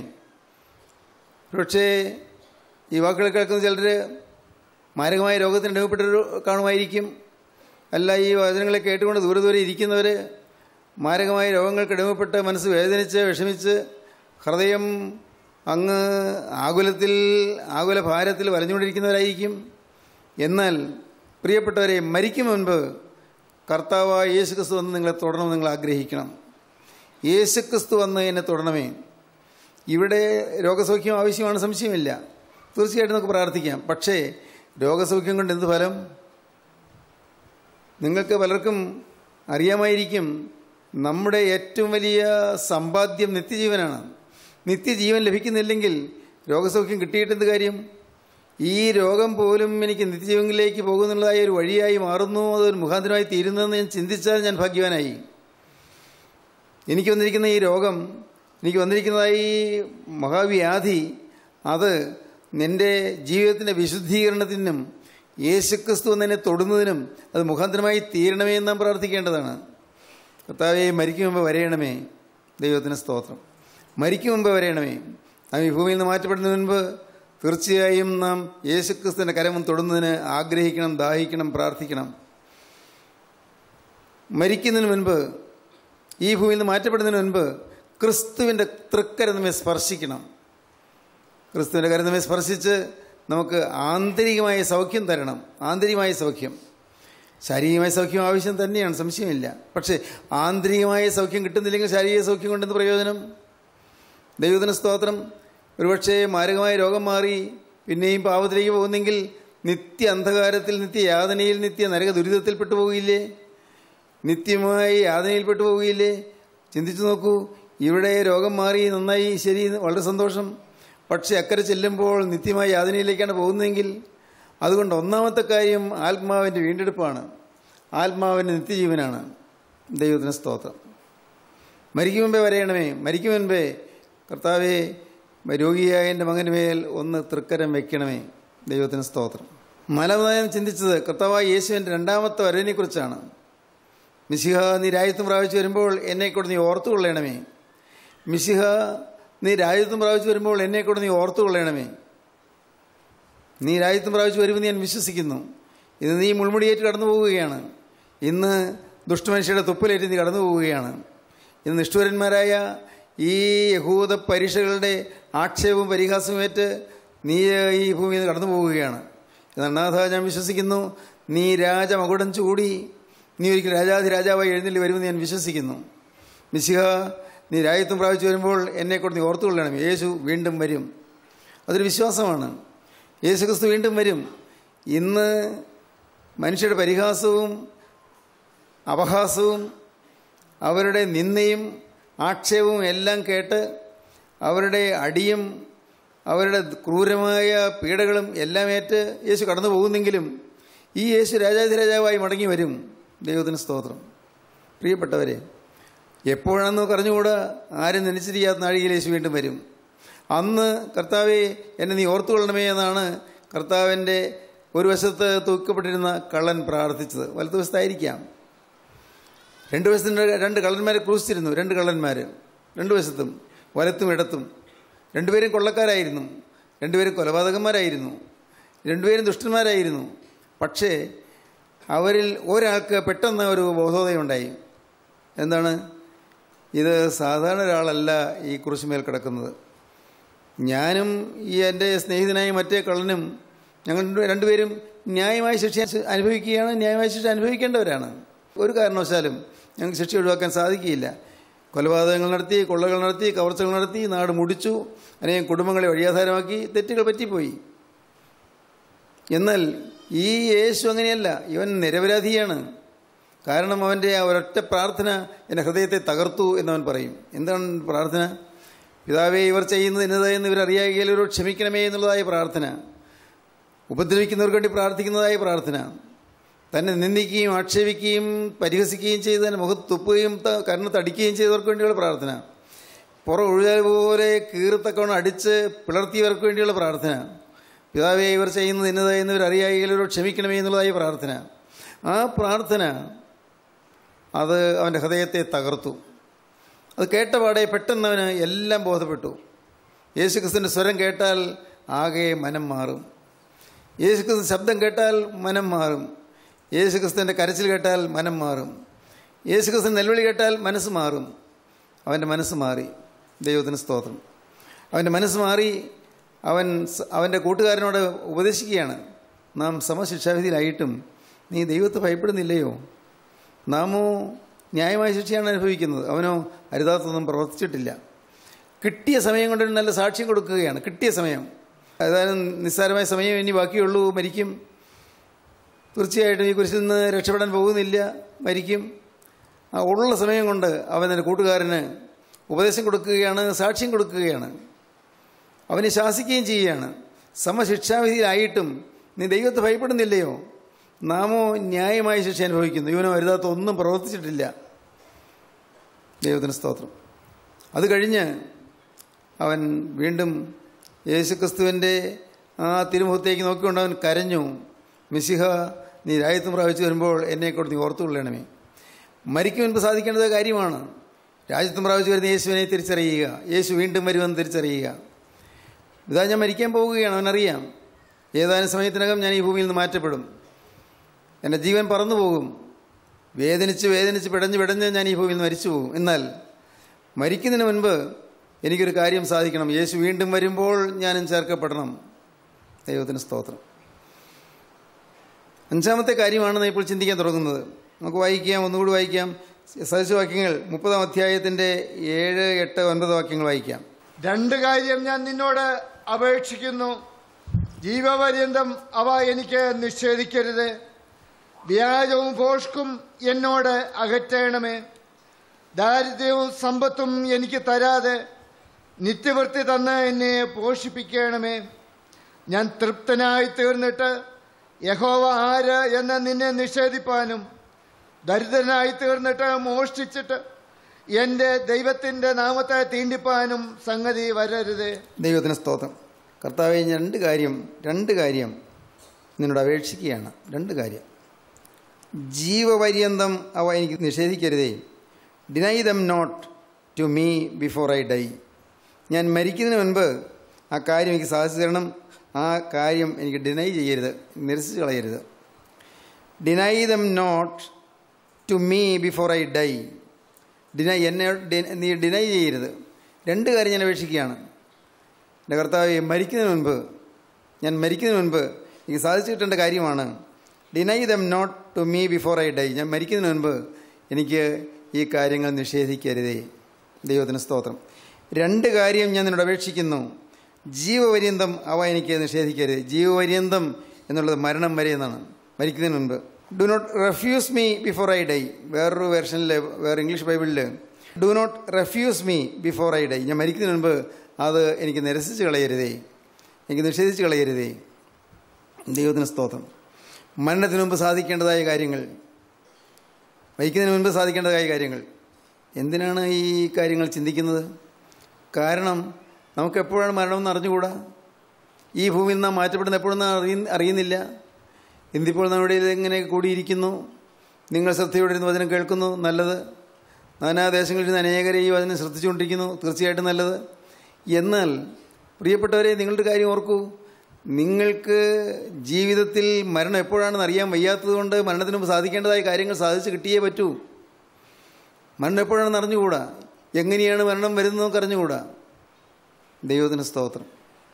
പക്ഷേ ഈ വാക്കുകൾ കേൾക്കുന്ന ചിലർ മാരകമായ രോഗത്തിന് അനുഭവപ്പെട്ടവർ കാണുമായിരിക്കും അല്ല ഈ വചനങ്ങളെ കേട്ടുകൊണ്ട് ദൂരെ ദൂരെ ഇരിക്കുന്നവർ മാരകമായ രോഗങ്ങൾക്ക് അടിമപ്പെട്ട് മനസ്സ് വേദനിച്ച് വിഷമിച്ച് ഹൃദയം അങ്ങ് ആകുലത്തിൽ ആകുല ഭാരത്തിൽ വലഞ്ഞുകൊണ്ടിരിക്കുന്നവരായിരിക്കും എന്നാൽ പ്രിയപ്പെട്ടവരെ മരിക്കും മുൻപ് കർത്താവായ യേശുക്രിസ്തു വന്ന് നിങ്ങളെ തുടരണമെന്ന് നിങ്ങൾ ആഗ്രഹിക്കണം യേശുക്രിസ്തു വന്ന് എന്നെ തുടരണമേ ഇവിടെ രോഗസൗഖ്യം ആവശ്യമാണ് സംശയമില്ല തീർച്ചയായിട്ടും നമുക്ക് പ്രാർത്ഥിക്കാം പക്ഷേ രോഗസൗഖ്യം കൊണ്ട് എന്ത് ഫലം നിങ്ങൾക്ക് പലർക്കും അറിയാമായിരിക്കും നമ്മുടെ ഏറ്റവും വലിയ സമ്പാദ്യം നിത്യജീവനാണ് നിത്യജീവൻ ലഭിക്കുന്നില്ലെങ്കിൽ രോഗസൗഖ്യം കിട്ടിയിട്ടെന്ത് കാര്യം ഈ രോഗം പോലും എനിക്ക് നിത്യജീവനിലേക്ക് പോകുന്നുള്ളതായ ഒരു വഴിയായി മാറുന്നു അതൊരു മുഖാന്തരമായി തീരുന്നതെന്ന് ഞാൻ ചിന്തിച്ചാൽ ഞാൻ ഭാഗ്യവാനായി എനിക്ക് വന്നിരിക്കുന്ന ഈ രോഗം എനിക്ക് വന്നിരിക്കുന്നതായി ഈ മഹാവ്യാധി അത് നിന്റെ ജീവിതത്തിൻ്റെ വിശുദ്ധീകരണത്തിനും യേശുക്രിസ്തു എന്നെ തൊടുന്നതിനും അത് മുഖാന്തരമായി തീരണമേ എന്ന് നാം പ്രാർത്ഥിക്കേണ്ടതാണ് കർത്താവെ മരിക്കും മുമ്പ് വരയണമേ ദൈവത്തിന് സ്തോത്രം മരിക്കും മുമ്പ് വരയണമേ നാം ഈ ഭൂമിയിൽ നിന്ന് മാറ്റപ്പെടുന്നതിന് മുൻപ് തീർച്ചയായും നാം യേശുക്രിസ്തുവിൻ്റെ കരമം തൊടുന്നതിന് ആഗ്രഹിക്കണം ദാഹിക്കണം പ്രാർത്ഥിക്കണം മരിക്കുന്നതിന് മുൻപ് ഈ ഭൂമിയിൽ നിന്ന് മാറ്റപ്പെടുന്നതിന് മുൻപ് ക്രിസ്തുവിൻ്റെ തൃക്കരം നമ്മെ സ്പർശിക്കണം ക്രിസ്തുവിൻ്റെ കരം നമ്മെ സ്പർശിച്ച് നമുക്ക് ആന്തരികമായ സൗഖ്യം തരണം ആന്തരികമായ സൗഖ്യം ശാരീരികമായ സൗഖ്യം ആവശ്യം തന്നെയാണ് സംശയമില്ല പക്ഷേ ആന്തരികമായ സൗഖ്യം കിട്ടുന്നില്ലെങ്കിൽ ശാരീരിക സൗഖ്യം കൊണ്ടെന്ന് പ്രയോജനം ദൈവത്തിന് സ്തോത്രം ഒരുപക്ഷെ മാരകമായ രോഗം മാറി പിന്നെയും പാവത്തിലേക്ക് പോകുന്നെങ്കിൽ നിത്യ അന്ധകാരത്തിൽ നിത്യ യാതനയിൽ നിത്യ നരക ദുരിതത്തിൽപ്പെട്ടു പോവുകയില്ലേ നിത്യമായി യാതനയിൽപ്പെട്ടു പോവുകയില്ലേ ചിന്തിച്ചു നോക്കൂ ഇവിടെ രോഗം മാറി നന്നായി ശരി വളരെ സന്തോഷം പക്ഷെ അക്കരെ ചെല്ലുമ്പോൾ നിത്യമായ യാതനയിലേക്കാണ് പോകുന്നതെങ്കിൽ അതുകൊണ്ട് ഒന്നാമത്തെ കാര്യം ആത്മാവിൻ്റെ വീണ്ടെടുപ്പാണ് ആത്മാവിൻ്റെ നിത്യജീവനാണ് ദൈവത്തിന് സ്തോത്രം മരിക്കും മുമ്പേ വരയണമേ മരിക്കും മുൻപേ കർത്താവെ രോഗിയായ എൻ്റെ മകന് മേൽ ഒന്ന് തൃക്കരം വെക്കണമേ ദൈവത്തിന് സ്തോത്രം മലമതായം ചിന്തിച്ചത് കർത്താവായ യേശുവിൻ്റെ രണ്ടാമത്തെ വരവിനെക്കുറിച്ചാണ് മിശിഹ നീ രാജ്യത്വം പ്രാപിച്ചു വരുമ്പോൾ എന്നെ കൂടെ നീ ഓർത്തു കൊള്ളണമേ മിശിഹ നീ രാജ്യത്വം പ്രാപിച്ചു വരുമ്പോൾ എന്നെ കൂടെ നീ ഓർത്തു കൊള്ളണമേ നീ രാജ്യത്വം പ്രാപിച്ചു വരുമെന്ന് ഞാൻ വിശ്വസിക്കുന്നു ഇന്ന് നീ മുൾമുടിയേറ്റ് കടന്നു പോവുകയാണ് ഇന്ന് ദുഷ്ടമനുഷ്യരുടെ തുപ്പലേറ്റ് നീ കടന്നു പോവുകയാണ് ഇന്ന് നിഷ്ഠൂരന്മാരായ ഈ യഹൂദ പരീക്ഷകളുടെ ആക്ഷേപവും പരിഹാസവുമേറ്റ് നീ ഈ ഭൂമിയിൽ നിന്ന് കടന്നു പോവുകയാണ് എന്നാൽ നാഥ ഞാൻ വിശ്വസിക്കുന്നു നീ രാജമകുടം ചൂടി നീ ഒരിക്കൽ രാജാധിരാജാവായി എഴുന്നള്ളി വരുമെന്ന് ഞാൻ വിശ്വസിക്കുന്നു മിശിഹ നീ രാജ്യത്വം പ്രാപിച്ചു വരുമ്പോൾ എന്നെക്കൊണ്ട് നീ ഓർത്തുകൊള്ളണം യേശു വീണ്ടും വരും അതൊരു വിശ്വാസമാണ് യേശു ക്രിസ്തു വീണ്ടും വരും ഇന്ന് മനുഷ്യരുടെ പരിഹാസവും അപഹാസവും അവരുടെ നിന്ദയും ആക്ഷേപവും എല്ലാം കേട്ട് അവരുടെ അടിയും അവരുടെ ക്രൂരമായ പീഡകളും എല്ലാം ഏറ്റ് യേശു കടന്നു പോകുന്നെങ്കിലും ഈ യേശു രാജാധിരാജാവായി മടങ്ങി വരും ദൈവത്തിന് സ്തോത്രം പ്രിയപ്പെട്ടവരെ എപ്പോഴാണെന്ന് പറഞ്ഞുകൂടാ ആരും നനച്ചിരിക്കാത്ത നാഴികയിൽ യേശു വീണ്ടും വരും അന്ന് കർത്താവെ എന്നെ നീ ഓർത്തുകൊള്ളണമേ എന്നാണ് കർത്താവിൻ്റെ ഒരു വശത്ത് തൂക്കപ്പെട്ടിരുന്ന കള്ളൻ പ്രാർത്ഥിച്ചത് വലതു വശത്തായിരിക്കാം രണ്ട് വശത്തിൻ്റെ രണ്ട് കള്ളന്മാരെ ക്രൂശിച്ചിരുന്നു രണ്ട് കള്ളന്മാർ രണ്ട് വശത്തും വലത്തും ഇടത്തും രണ്ടുപേരും കൊള്ളക്കാരായിരുന്നു രണ്ടുപേരും കൊലപാതകന്മാരായിരുന്നു രണ്ടുപേരും ദുഷ്ടന്മാരായിരുന്നു പക്ഷേ അവരിൽ ഒരാൾക്ക് പെട്ടെന്ന് ഒരു ബോധോദയം എന്താണ് ഇത് സാധാരണ ഒരാളല്ല ഈ കുറിശുമേൽ കിടക്കുന്നത് ഞാനും ഈ എൻ്റെ സ്നേഹിതനായ മറ്റേ കള്ളനും ഞങ്ങൾ രണ്ടുപേരും ന്യായമായ ശിക്ഷ അനുഭവിക്കുകയാണ് ന്യായമായ ശിക്ഷ അനുഭവിക്കേണ്ടവരാണ് ഒരു കാരണവശാലും ഞങ്ങൾക്ക് ശിക്ഷ ഒഴിവാക്കാൻ സാധിക്കുകയില്ല കൊലപാതകങ്ങൾ നടത്തി കൊള്ളകൾ നടത്തി കവർച്ചകൾ നടത്തി നാട് മുടിച്ചു അനേകം കുടുംബങ്ങളെ വഴിയാധാരമാക്കി തെറ്റുകൾ പറ്റിപ്പോയി എന്നാൽ ഈ യേശു അങ്ങനെയല്ല ഇവൻ നിരപരാധിയാണ് കാരണം അവൻ്റെ ആ ഒരൊറ്റ പ്രാർത്ഥന എൻ്റെ ഹൃദയത്തെ തകർത്തു എന്നവൻ പറയും എന്താണ് പ്രാർത്ഥന പിതാവേ ഇവർ ചെയ്യുന്നത് എന്നതായെന്ന് ഇവരറിയാകിയാൽ ഇവരോട് ക്ഷമിക്കണമേ എന്നുള്ളതായ പ്രാർത്ഥന ഉപദ്രവിക്കുന്നവർക്ക് വേണ്ടി പ്രാർത്ഥിക്കുന്നതായ പ്രാർത്ഥന തന്നെ നിന്ദിക്കുകയും ആക്ഷേപിക്കുകയും പരിഹസിക്കുകയും ചെയ്ത് തന്നെ മുഖത്ത് തുപ്പുകയും ത- കരണത്തടിക്കുകയും ചെയ്തവർക്ക് വേണ്ടിയുള്ള പ്രാർത്ഥന പുറം ഒഴുകാൽ പോലെ കീറത്തക്കവണ്ണം അടിച്ച് പിളർത്തിയവർക്ക് വേണ്ടിയുള്ള പ്രാർത്ഥന പിതാവേ ഇവർ ചെയ്യുന്നത് എന്നതായെന്ന് ഇവരറിയാകിയാൽ ഇവരോട് ക്ഷമിക്കണമേ എന്നുള്ളതായ പ്രാർത്ഥന ആ പ്രാർത്ഥന അത് അവൻ്റെ ഹൃദയത്തെ തകർത്തു അത് കേട്ടപാടെ പെട്ടെന്ന് അവന് എല്ലാം ബോധപ്പെട്ടു യേശുക്രിസ്തുവിൻ്റെ സ്വരം കേട്ടാൽ ആകെ മനം മാറും യേശുക്രിസ്തു ശബ്ദം കേട്ടാൽ മനം മാറും യേശുക്രിസ്തുവിൻ്റെ കരച്ചിൽ കേട്ടാൽ മനം മാറും യേശുക്രിസ്തു നെൽവിളി കേട്ടാൽ മനസ്സ് മാറും അവൻ്റെ മനസ്സ് മാറി ദൈവത്തിന് സ്തോത്രം അവൻ്റെ മനസ്സ് മാറി അവൻ സ- അവൻ്റെ കൂട്ടുകാരനോട് ഉപദേശിക്കുകയാണ് നാം സമശിക്ഷാവിധിയിലായിട്ടും നീ ദൈവത്തെ ഭയപ്പെടുന്നില്ലയോ നാമോ ന്യായമായ ശിക്ഷയാണ് അനുഭവിക്കുന്നത് അവനോ അരുതാത്തൊന്നും പ്രവർത്തിച്ചിട്ടില്ല കിട്ടിയ സമയം കൊണ്ട് ഒരു നല്ല സാക്ഷ്യം കൊടുക്കുകയാണ് കിട്ടിയ സമയം ഏതായാലും നിസ്സാരമായ സമയം ഇനി ബാക്കിയുള്ളൂ മരിക്കും തീർച്ചയായിട്ടും ഈ കുരിശിൽ നിന്ന് രക്ഷപ്പെടാൻ പോകുന്നില്ല മരിക്കും ആ ഉള്ള സമയം കൊണ്ട് അവൻ എൻ്റെ കൂട്ടുകാരന് ഉപദേശം കൊടുക്കുകയാണ് സാക്ഷ്യം കൊടുക്കുകയാണ് അവനെ ശാസിക്കുകയും ചെയ്യുകയാണ് സമശിക്ഷാവിധിയിലായിട്ടും നീ ദൈവത്തെ ഭയപ്പെടുന്നില്ലയോ നാമോ ന്യായമായ ശിക്ഷ അനുഭവിക്കുന്നു ഇവനോ അരുതാത്ത ഒന്നും പ്രവർത്തിച്ചിട്ടില്ല ദൈവത്തിന് സ്തോത്രം അത് കഴിഞ്ഞ് അവൻ വീണ്ടും യേശുക്രിസ്തുവിൻ്റെ ആ തിരുമുഖത്തേക്ക് നോക്കിക്കൊണ്ട് അവൻ കരഞ്ഞു മിശിഹ നീ രാജ്യത്തും പ്രാപിച്ചു വരുമ്പോൾ എന്നെക്കൊണ്ട് നീ ഓർത്തുകൊള്ളണമേ മരിക്കും മുൻപ് സാധിക്കേണ്ടത് കാര്യമാണ് രാജ്യത്തും പ്രാപിച്ചു വരുന്ന യേശുവിനെ തിരിച്ചറിയുക യേശു വീണ്ടും വരുമെന്ന് തിരിച്ചറിയുക ഇതാ ഞാൻ മരിക്കാൻ പോവുകയാണ് അവനറിയാം ഏതാനും സമയത്തിനകം ഞാൻ ഈ ഭൂമിയിൽ നിന്ന് മാറ്റപ്പെടും എൻ്റെ ജീവൻ പറന്നു പോകും വേദനിച്ച് വേദനിച്ച് പിടഞ്ഞ് പിടഞ്ഞ് ഞാൻ ഈ ഭൂമിയിൽ നിന്ന് മരിച്ചു പോകും എന്നാൽ മരിക്കുന്നതിന് മുൻപ് എനിക്കൊരു കാര്യം സാധിക്കണം യേശു വീണ്ടും വരുമ്പോൾ ഞാനും ചേർക്കപ്പെടണം ദൈവത്തിന് സ്തോത്രം അഞ്ചാമത്തെ കാര്യമാണ് ഇപ്പോൾ ചിന്തിക്കാൻ തുടങ്ങുന്നത് നമുക്ക് വായിക്കാം ഒന്നുകൂടി വായിക്കാം സദസ്യവാക്യങ്ങൾ മുപ്പതാം അധ്യായത്തിൻ്റെ ഏഴ് എട്ട് ഒൻപത് വാക്യങ്ങൾ വായിക്കാം രണ്ട് കാര്യം ഞാൻ നിന്നോട് അപേക്ഷിക്കുന്നു ജീവപര്യന്തം അവ എനിക്ക് നിഷേധിക്കരുത് വ്യാജവും ഭോഷ്കും എന്നോട് അകറ്റണമേ ദാരിദ്ര്യവും സമ്പത്തും എനിക്ക് തരാതെ നിത്യവൃത്തി തന്ന് എന്നെ പോഷിപ്പിക്കണമേ ഞാൻ തൃപ്തനായി തീർന്നിട്ട് യഹോവ ആര് എന്ന് നിന്നെ നിഷേധിപ്പാനും ദരിദ്രനായി തീർന്നിട്ട് മോഷ്ടിച്ചിട്ട് എൻ്റെ ദൈവത്തിൻ്റെ നാമത്തെ തീണ്ടിപ്പാനും സംഗതി വരരുത് ദൈവത്തിന് സ്തോത്രം കർത്താവെ ഞാൻ രണ്ട് കാര്യം രണ്ട് കാര്യം നിന്നോട് അപേക്ഷിക്കുകയാണ് രണ്ട് കാര്യം ജീവപര്യന്തം അവ എനിക്ക് നിഷേധിക്കരുതേ deny them not to me before I die ഞാൻ മരിക്കുന്നതിന് മുൻപ് ആ കാര്യം എനിക്ക് സാധിച്ചു തരണം ആ കാര്യം എനിക്ക് ഡിനൈ ചെയ്യരുത് നിരസിച്ച് കളയരുത് deny them not to me before I die deny എന്നെ ഡി- നീ ഡിനൈ ചെയ്യരുത് രണ്ട് കാര്യം ഞാൻ അപേക്ഷിക്കുകയാണ് എൻ്റെ കർത്താവ് മരിക്കുന്നതിന് മുൻപ് ഞാൻ മരിക്കുന്നതിന് മുൻപ് എനിക്ക് സാധിച്ചു കിട്ടേണ്ട കാര്യമാണ് deny them not to me before I die ഞാൻ മരിക്കുന്നതിന് മുൻപ് എനിക്ക് ഈ കാര്യങ്ങൾ നിഷേധിക്കരുതേ ദൈവത്തിന് സ്തോത്രം രണ്ട് കാര്യം ഞാൻ നിന്നോട് അപേക്ഷിക്കുന്നു ജീവപര്യന്തം അവ എനിക്ക് നിഷേധിക്കരുത് ജീവപര്യന്തം എന്നുള്ളത് മരണം വരെ എന്നാണ് മരിക്കുന്നതിന് മുൻപ് do not refuse me before I die വേറൊരു വേർഷനിൽ വേറെ ഇംഗ്ലീഷ് ബൈബിളിൽ do not refuse me before I die ഞാൻ മരിക്കുന്നതിന് മുൻപ് അത് എനിക്ക് നിരസിച്ച് കളയരുതേ എനിക്ക് നിഷേധിച്ച് കളയരുതേ ദൈവത്തിന് സ്തോത്രം മരണത്തിന് മുമ്പ് സാധിക്കേണ്ടതായ കാര്യങ്ങൾ മരിക്കുന്നതിന് മുൻപ് സാധിക്കേണ്ടതായ കാര്യങ്ങൾ എന്തിനാണ് ഈ കാര്യങ്ങൾ ചിന്തിക്കുന്നത് കാരണം നമുക്ക് എപ്പോഴാണ് മരണമെന്ന് അറിഞ്ഞുകൂടാ ഈ ഭൂമിയിൽ നാം മാറ്റപ്പെടുന്ന എപ്പോഴൊന്നും അറിയ അറിയുന്നില്ല ഇന്തിപ്പോൾ നമ്മുടെ ഇടയിൽ ഇങ്ങനെ കൂടിയിരിക്കുന്നു നിങ്ങൾ ശ്രദ്ധയോടെ ഇരുന്ന് വചനം കേൾക്കുന്നു നല്ലത് നാനാദേശങ്ങളിൽ നിന്ന് അനേകരെ ഈ വചനം ശ്രദ്ധിച്ചുകൊണ്ടിരിക്കുന്നു തീർച്ചയായിട്ടും നല്ലത് എന്നാൽ പ്രിയപ്പെട്ടവരെ നിങ്ങളുടെ കാര്യം ഓർക്കൂ നിങ്ങൾക്ക് ജീവിതത്തിൽ മരണം എപ്പോഴാണെന്ന് അറിയാൻ വയ്യാത്തതുകൊണ്ട് മരണത്തിന് മുമ്പ് സാധിക്കേണ്ടതായ കാര്യങ്ങൾ സാധിച്ച് കിട്ടിയേ പറ്റൂ മരണം എപ്പോഴാണെന്ന് അറിഞ്ഞുകൂടാ എങ്ങനെയാണ് മരണം വരുന്നതെന്നൊക്കെ അറിഞ്ഞുകൂടാ ദൈവത്തിന് സ്തോത്രം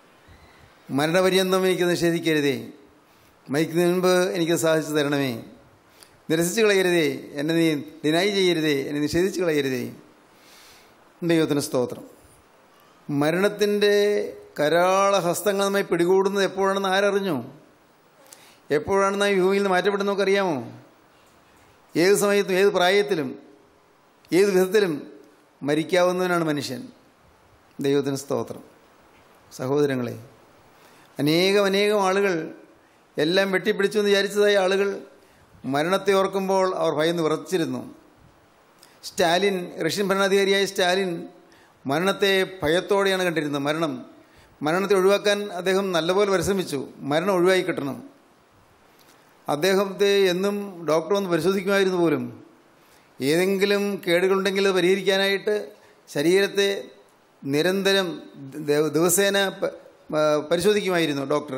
മരണപര്യന്തം എനിക്ക് നിഷേധിക്കരുതേ മരിക്കുന്നതിന് മുൻപ് എനിക്ക് സാധിച്ചു തരണമേ നിരസിച്ച് കളയരുതേ എന്നെ നീ ഡിനായി ചെയ്യരുതേ എന്നെ നിഷേധിച്ച് കളയരുതേ ദൈവത്തിന് സ്തോത്രം മരണത്തിൻ്റെ കരാള ഹസ്തങ്ങൾ നമ്മെ പിടികൂടുന്നത് എപ്പോഴാണെന്ന് ആരറിഞ്ഞു എപ്പോഴാണ് നാം ഈ ഭൂമിയിൽ നിന്ന് മാറ്റപ്പെടുന്നതൊക്കെ അറിയാമോ ഏത് സമയത്തും ഏത് പ്രായത്തിലും ഏത് വിധത്തിലും മരിക്കാവുന്നവനാണ് മനുഷ്യൻ ദൈവത്തിന് സ്തോത്രം സഹോദരങ്ങളെ അനേകം അനേകം ആളുകൾ എല്ലാം വെട്ടിപ്പിടിച്ചു എന്ന് വിചാരിച്ചതായ ആളുകൾ മരണത്തെ ഓർക്കുമ്പോൾ അവർ ഭയന്ന് വിറച്ചിരുന്നു സ്റ്റാലിൻ റഷ്യൻ ഭരണാധികാരിയായ സ്റ്റാലിൻ മരണത്തെ ഭയത്തോടെയാണ് കണ്ടിരുന്നത് മരണം മരണത്തെ ഒഴിവാക്കാൻ അദ്ദേഹം നല്ലപോലെ പരിശ്രമിച്ചു മരണം ഒഴിവായി കിട്ടണം അദ്ദേഹത്തെ എന്നും ഡോക്ടർ ഒന്ന് പരിശോധിക്കുമായിരുന്നു പോലും ഏതെങ്കിലും കേടുകളുണ്ടെങ്കിൽ അത് പരിഹരിക്കാനായിട്ട് ശരീരത്തെ നിരന്തരം ദ- ദിവസേന പ- ആ, പരിശോധിക്കുമായിരുന്നു ഡോക്ടർ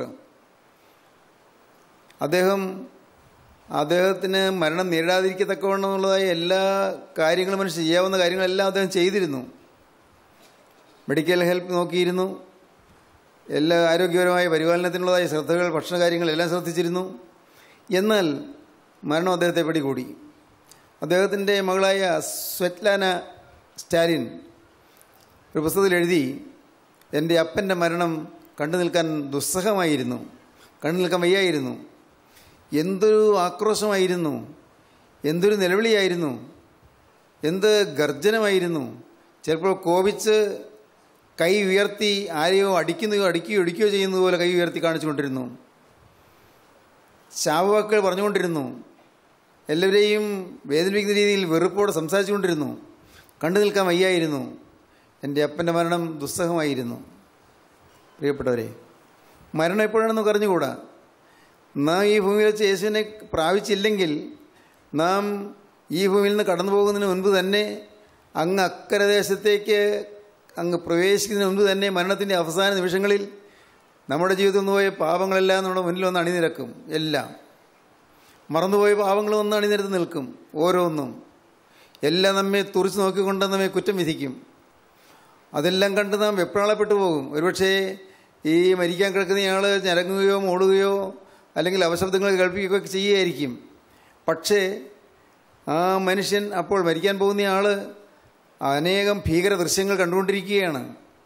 അദ്ദേഹം അദ്ദേഹത്തിന് മരണം നേരിടാതിരിക്കത്തക്കവണ്ണം എന്നുള്ളതായ എല്ലാ കാര്യങ്ങളും മനുഷ്യൻ ചെയ്യാവുന്ന കാര്യങ്ങളെല്ലാം അദ്ദേഹം ചെയ്തിരുന്നു മെഡിക്കൽ ഹെൽപ്പ് നോക്കിയിരുന്നു എല്ലാ ആരോഗ്യപരമായ പരിപാലനത്തിനുള്ളതായ ശ്രദ്ധകൾ ഭക്ഷണ കാര്യങ്ങളെല്ലാം ശ്രദ്ധിച്ചിരുന്നു എന്നാൽ മരണം അദ്ദേഹത്തെ പിടികൂടി അദ്ദേഹത്തിൻ്റെ മകളായ സ്വറ്റ്ലാന സ്റ്റാലിൻ ഒരു പുസ്തകത്തിൽ എഴുതി എൻ്റെ അപ്പൻ്റെ മരണം കണ്ടു നിൽക്കാൻ ദുസ്സഹമായിരുന്നു കണ്ടു നിൽക്കാൻ വയ്യായിരുന്നു എന്തൊരു ആക്രോശമായിരുന്നു എന്തൊരു നിലവിളിയായിരുന്നു എന്ത് ഗർജനമായിരുന്നു ചിലപ്പോൾ കോപിച്ച് കൈ ഉയർത്തി ആരെയോ അടിക്കുന്നയോ അടിക്കുകയോ ഇടിക്കുകയോ ചെയ്യുന്നത് പോലെ കൈ ഉയർത്തി കാണിച്ചുകൊണ്ടിരുന്നു ശാപവാക്കുകൾ പറഞ്ഞുകൊണ്ടിരുന്നു എല്ലാവരെയും വേദനിപ്പിക്കുന്ന രീതിയിൽ വെറുപ്പോടെ സംസാരിച്ചുകൊണ്ടിരുന്നു കണ്ടു നിൽക്കാൻ വയ്യായിരുന്നു എൻ്റെ അപ്പൻ്റെ മരണം ദുസ്സഹമായിരുന്നു പ്രിയപ്പെട്ടവരെ മരണം എപ്പോഴാണെന്ന് അറിഞ്ഞുകൂടാ നാം ഈ ഭൂമിയിൽ വെച്ച് യേശുവിനെ പ്രാപിച്ചില്ലെങ്കിൽ നാം ഈ ഭൂമിയിൽ നിന്ന് കടന്നു പോകുന്നതിന് മുൻപ് തന്നെ അങ്ങ് അക്കരദേശത്തേക്ക് അങ്ങ് പ്രവേശിക്കുന്നതിന് മുൻപ് തന്നെ മരണത്തിൻ്റെ അവസാന നിമിഷങ്ങളിൽ നമ്മുടെ ജീവിതത്തിൽ നിന്ന് പോയ പാപങ്ങളെല്ലാം നമ്മുടെ മുന്നിൽ വന്ന് അണിനിരക്കും എല്ലാം മറന്നുപോയ പാവങ്ങൾ വന്ന് അണിനിരത്ത് നിൽക്കും ഓരോന്നും എല്ലാം നമ്മെ തുറിച്ച് നോക്കിക്കൊണ്ട് നമ്മെ കുറ്റം വിധിക്കും അതെല്ലാം കണ്ട് നാം വെപ്രാളപ്പെട്ടു പോകും ഒരുപക്ഷേ ഈ മരിക്കാൻ കിടക്കുന്നയാൾ ഞരങ്ങുകയോ മൂടുകയോ അല്ലെങ്കിൽ അവശബ്ദങ്ങൾ കേൾപ്പിക്കുകയോ ഒക്കെ ചെയ്യുകയായിരിക്കും പക്ഷേ ആ മനുഷ്യൻ അപ്പോൾ മരിക്കാൻ പോകുന്നയാൾ അനേകം ഭീകര ദൃശ്യങ്ങൾ കണ്ടുകൊണ്ടിരിക്കുകയാണ്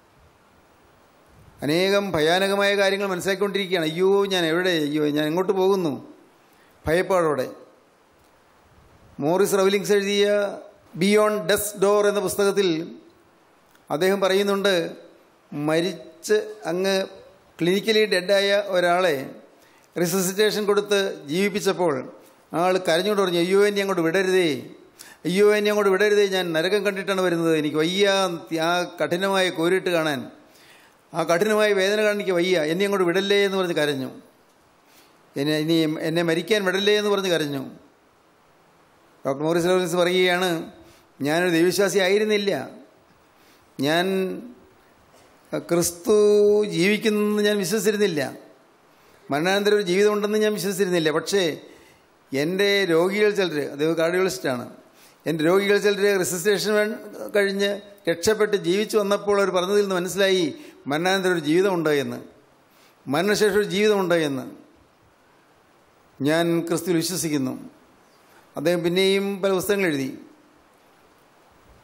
അനേകം ഭയാനകമായ കാര്യങ്ങൾ മനസ്സിലാക്കിക്കൊണ്ടിരിക്കുകയാണ് അയ്യോ ഞാൻ എവിടെ അയ്യോ ഞാൻ എങ്ങോട്ട് പോകുന്നു ഭയപ്പാടോടെ മോറിസ് റവലിങ്സ് എഴുതിയ ബിയോണ്ട് ഡെസ് ഡോർ എന്ന പുസ്തകത്തിൽ അദ്ദേഹം പറയുന്നുണ്ട് മരിച്ച് അങ്ങ് ക്ലിനിക്കലി ഡെഡായ ഒരാളെ റിസസിറ്റേഷൻ കൊടുത്ത് ജീവിപ്പിച്ചപ്പോൾ ആൾ കരഞ്ഞുകൊണ്ട് പറഞ്ഞു അയ്യോ എന്നെ അങ്ങോട്ട് വിടരുതേ അയ്യോ എന്നെ അങ്ങോട്ട് വിടരുതേ ഞാൻ നരകം കണ്ടിട്ടാണ് വരുന്നത് എനിക്ക് വയ്യ ആ കഠിനമായ കോരിട്ട് കാണാൻ ആ കഠിനമായ വേദന കാണാൻ എനിക്ക് വയ്യ എന്നെ അങ്ങോട്ട് വിടല്ലേ എന്ന് പറഞ്ഞ് കരഞ്ഞു എന്നെ ഇനി എന്നെ മരിക്കാൻ വിടല്ലേ എന്ന് പറഞ്ഞ് കരഞ്ഞു ഡോക്ടർ മോറിസ് ലോറൻസ് പറയുകയാണ് ഞാനൊരു ദൈവവിശ്വാസി ആയിരുന്നില്ല ഞാൻ ക്രിസ്തു ജീവിക്കുന്നെന്ന് ഞാൻ വിശ്വസിച്ചിരുന്നില്ല മരണാനന്തര ഒരു ജീവിതമുണ്ടെന്ന് ഞാൻ വിശ്വസിച്ചിരുന്നില്ല പക്ഷേ എൻ്റെ രോഗികൾ ചിലർ അദ്ദേഹം കാർഡിയോളജിസ്റ്റാണ് എൻ്റെ രോഗികൾ ചിലർ റെസിസ്ട്രേഷൻ കഴിഞ്ഞ് രക്ഷപ്പെട്ട് ജീവിച്ചു വന്നപ്പോൾ അവർ പറഞ്ഞതിൽ നിന്ന് മനസ്സിലായി മരണാനന്തര ഒരു ജീവിതമുണ്ട് എന്ന് മരണശേഷം ഒരു ജീവിതമുണ്ട് എന്ന് ഞാൻ ക്രിസ്തുവിൽ വിശ്വസിക്കുന്നു അദ്ദേഹം പിന്നെയും പല പുസ്തകങ്ങൾ എഴുതി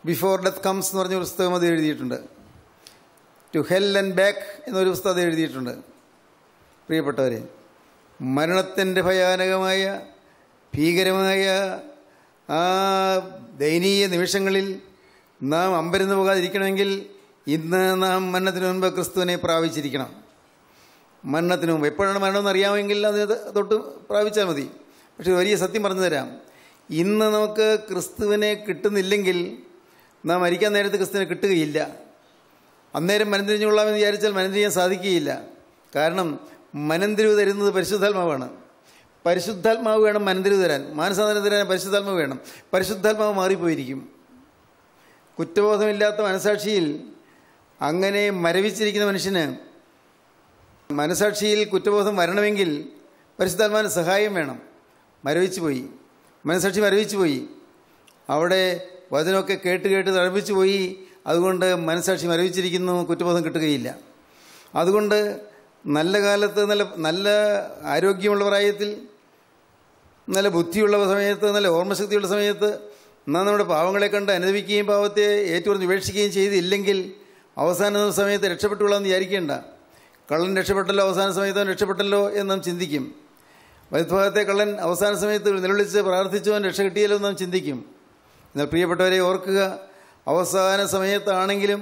ബിഫോർ ഡെത്ത് കംസ് എന്ന് പറഞ്ഞ ഒരു പുസ്തകം അത് എഴുതിയിട്ടുണ്ട് ടു ഹെൽ ആൻഡ് ബാക്ക് എന്നൊരു പുസ്തകം അത് എഴുതിയിട്ടുണ്ട് പ്രിയപ്പെട്ടവരെ മരണത്തിൻ്റെ ഭയാനകമായ ഭീകരമായ ആ ദയനീയ നിമിഷങ്ങളിൽ നാം അമ്പരന്ന് പോകാതിരിക്കണമെങ്കിൽ ഇന്ന് നാം മരണത്തിന് മുൻപ് ക്രിസ്തുവിനെ പ്രാപിച്ചിരിക്കണം മരണത്തിന് മുമ്പ് എപ്പോഴാണ് മരണമെന്ന് അറിയാമെങ്കിൽ അത് തൊട്ട് പ്രാപിച്ചാൽ മതി പക്ഷെ ഒരു വലിയ സത്യം പറഞ്ഞു തരാം ഇന്ന് നമുക്ക് ക്രിസ്തുവിനെ കിട്ടുന്നില്ലെങ്കിൽ നാം മരിക്കാൻ നേരത്ത് ക്രിസ്തുവിനെ കിട്ടുകയില്ല അന്നേരം മനംതിരിഞ്ഞു കൊള്ളാമെന്ന് വിചാരിച്ചാൽ മനംതിരിയാൻ സാധിക്കുകയില്ല കാരണം മനംതിരിവ് തരുന്നത് പരിശുദ്ധാത്മാവാണ് പരിശുദ്ധാത്മാവ് വേണം മനംതിരിവ് തരാൻ മാനസാന്തരം തരാൻ പരിശുദ്ധാത്മാവ് വേണം പരിശുദ്ധാത്മാവ് മാറിപ്പോയിരിക്കും കുറ്റബോധമില്ലാത്ത മനസാക്ഷിയിൽ അങ്ങനെ മരവിച്ചിരിക്കുന്ന മനുഷ്യന് മനസാക്ഷിയിൽ കുറ്റബോധം വരണമെങ്കിൽ പരിശുദ്ധാത്മാവിന് സഹായം വേണം മരവിച്ചു പോയി മനസാക്ഷി മരവിച്ചു പോയി അവിടെ വചനമൊക്കെ കേട്ട് കേട്ട് തഴപ്പിച്ചു പോയി അതുകൊണ്ട് മനസാക്ഷി മരവിച്ചിരിക്കുന്നു കുറ്റബോധം കിട്ടുകയില്ല അതുകൊണ്ട് നല്ല കാലത്ത് നല്ല നല്ല ആരോഗ്യമുള്ള പ്രായത്തിൽ നല്ല ബുദ്ധിയുള്ള സമയത്ത് നല്ല ഓർമ്മശക്തിയുള്ള സമയത്ത് നാം നമ്മുടെ പാവങ്ങളെ കണ്ട് അനുഭവിക്കുകയും പാവത്തെ ഏറ്റുപറഞ്ഞ് ഉപേക്ഷിക്കുകയും ചെയ്തില്ലെങ്കിൽ അവസാന സമയത്ത് രക്ഷപ്പെട്ടുകൊള്ളാമെന്ന് വിചാരിക്കേണ്ട കള്ളൻ രക്ഷപ്പെട്ടല്ലോ അവസാന സമയത്ത് അവൻ രക്ഷപ്പെട്ടല്ലോ എന്ന് നാം ചിന്തിക്കും വലുഭാഗത്തെ കള്ളൻ അവസാന സമയത്ത് നിലവിളിച്ച് പ്രാർത്ഥിച്ചവൻ രക്ഷ കിട്ടിയല്ലോ എന്ന് നാം ചിന്തിക്കും എന്നാൽ പ്രിയപ്പെട്ടവരെ ഓർക്കുക അവസാന സമയത്താണെങ്കിലും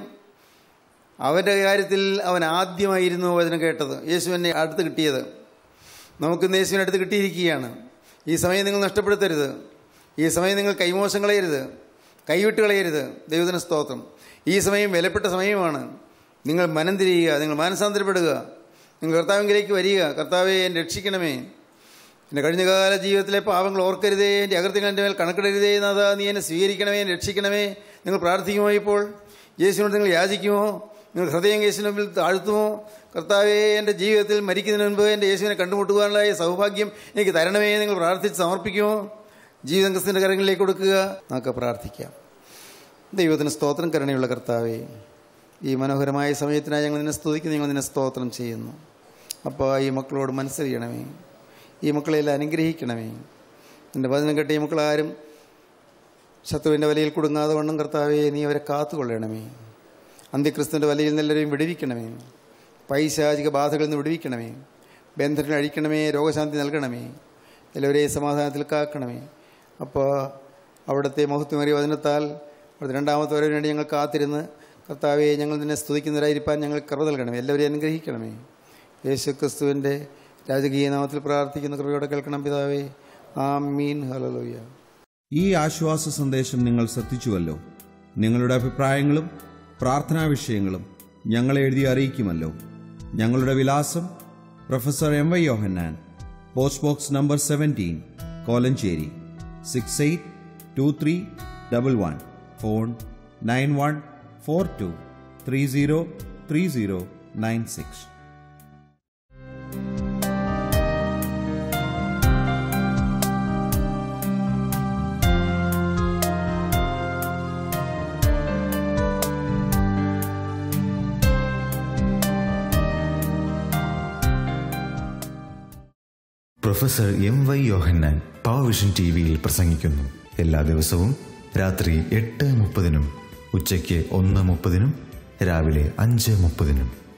അവൻ്റെ കാര്യത്തിൽ അവൻ ആദ്യമായിരുന്നു വചനം കേട്ടത് യേശുവിനെ അടുത്ത് കിട്ടിയത് നമുക്കിന്ന് യേശുവിനെ അടുത്ത് കിട്ടിയിരിക്കുകയാണ് ഈ സമയം നിങ്ങൾ നഷ്ടപ്പെടുത്തരുത് ഈ സമയം നിങ്ങൾ കൈമോശം കളയരുത് കൈവിട്ട് കളയരുത് ദൈവത്തിന് സ്തോത്രം ഈ സമയം വിലപ്പെട്ട സമയമാണ് നിങ്ങൾ മനം തിരിയുക നിങ്ങൾ മാനസാന്തരപ്പെടുക നിങ്ങൾ കർത്താവിലേക്ക് വരിക കർത്താവെ എന്നെ രക്ഷിക്കണമേ എൻ്റെ കഴിഞ്ഞകാല ജീവിതത്തിലെ പാവങ്ങൾ ഓർക്കരുതേ എൻ്റെ അകൃത്യങ്ങൾ എൻ്റെ മേൽ കണക്കിടരുതേ എന്നതാ നീ എന്നെ സ്വീകരിക്കണമേ എന്നെ രക്ഷിക്കണമേ നിങ്ങൾ പ്രാർത്ഥിക്കുമോ ഇപ്പോൾ യേശുവിനോട് നിങ്ങൾ യാചിക്കുമോ നിങ്ങൾ ഹൃദയം യേശുവിന് മുമ്പിൽ താഴ്ത്തുമോ കർത്താവെ എൻ്റെ ജീവിതത്തിൽ മരിക്കുന്നതിന് മുൻപ് എൻ്റെ യേശുവിനെ കണ്ടുമുട്ടുവാനുള്ള ഈ സൗഭാഗ്യം എനിക്ക് തരണമേ നിങ്ങൾ പ്രാർത്ഥിച്ച് സമർപ്പിക്കുമോ ജീവിതം ക്രിസ്തുവിൻ്റെ കരങ്ങളിലേക്ക് കൊടുക്കുക നമുക്ക് പ്രാർത്ഥിക്കാം ദൈവത്തിന് സ്തോത്രം കരുണയുള്ള കർത്താവേ ഈ മനോഹരമായ സമയത്തിനായി ഞങ്ങൾ നിന്നെ സ്തുതിക്കുന്നു ഞങ്ങൾ നിന്നെ സ്തോത്രം ചെയ്യുന്നു അപ്പോൾ ഈ മക്കളോട് മനസ്സറിയണമേ ഈ മക്കളെല്ലാം അനുഗ്രഹിക്കണമേ നിൻ്റെ വചനം കേട്ട ഈ മക്കളാരും ശത്രുവിൻ്റെ വലയിൽ കുടുങ്ങാതെ വണ്ണം കർത്താവേ നീ അവരെ കാത്തുകൊള്ളണമേ അന്ത്യക്രിസ്തുവിൻ്റെ വലയിൽ നിന്നെല്ലാവരെയും വിടുവിക്കണമേ പൈശാചിക ബാധകളിൽ നിന്ന് വിടുവിക്കണമേ ബന്ധനം അഴിക്കണമേ രോഗശാന്തി നൽകണമേ എല്ലാവരെയും സമാധാനത്തിൽ കാക്കണമേ അപ്പോൾ അവിടുത്തെ മഹത്വമേറിയ വചനത്താൽ അവിടുത്തെ രണ്ടാമത്തെ വരവിന് വേണ്ടി ഞങ്ങൾ കാത്തിരുന്ന് കർത്താവെ ഞങ്ങൾ നിന്നെ സ്തുതിക്കുന്നവരായിരിക്കാൻ ഞങ്ങൾ കൃപ നൽകണമേ എല്ലാവരെയും അനുഗ്രഹിക്കണമേ യേശു ക്രിസ്തുവിൻ്റെ രാജകീയ നാമത്തിൽ പ്രാർത്ഥിക്കുന്ന കൃപയോടെ കേൾക്കണം പിതാവേ ആ മീൻ ഹലലോയ്യ ഈ ആശ്വാസ സന്ദേശം നിങ്ങൾ ശ്രദ്ധിച്ചുവല്ലോ നിങ്ങളുടെ അഭിപ്രായങ്ങളും പ്രാർത്ഥനാ വിഷയങ്ങളും ഞങ്ങളെ എഴുതി അറിയിക്കുമല്ലോ ഞങ്ങളുടെ വിലാസം professor M Y Yohannan post box number seventeen Kolenchery six eight two three double one phone nine one four two three zero three zero nine six professor M Y Yohannan Powervision T വിയിൽ പ്രസംഗിക്കുന്നു എല്ലാ ദിവസവും രാത്രി എട്ട് മുപ്പതിനും ഉച്ചയ്ക്ക് ഒന്ന് മുപ്പതിനും രാവിലെ അഞ്ച് മുപ്പതിനും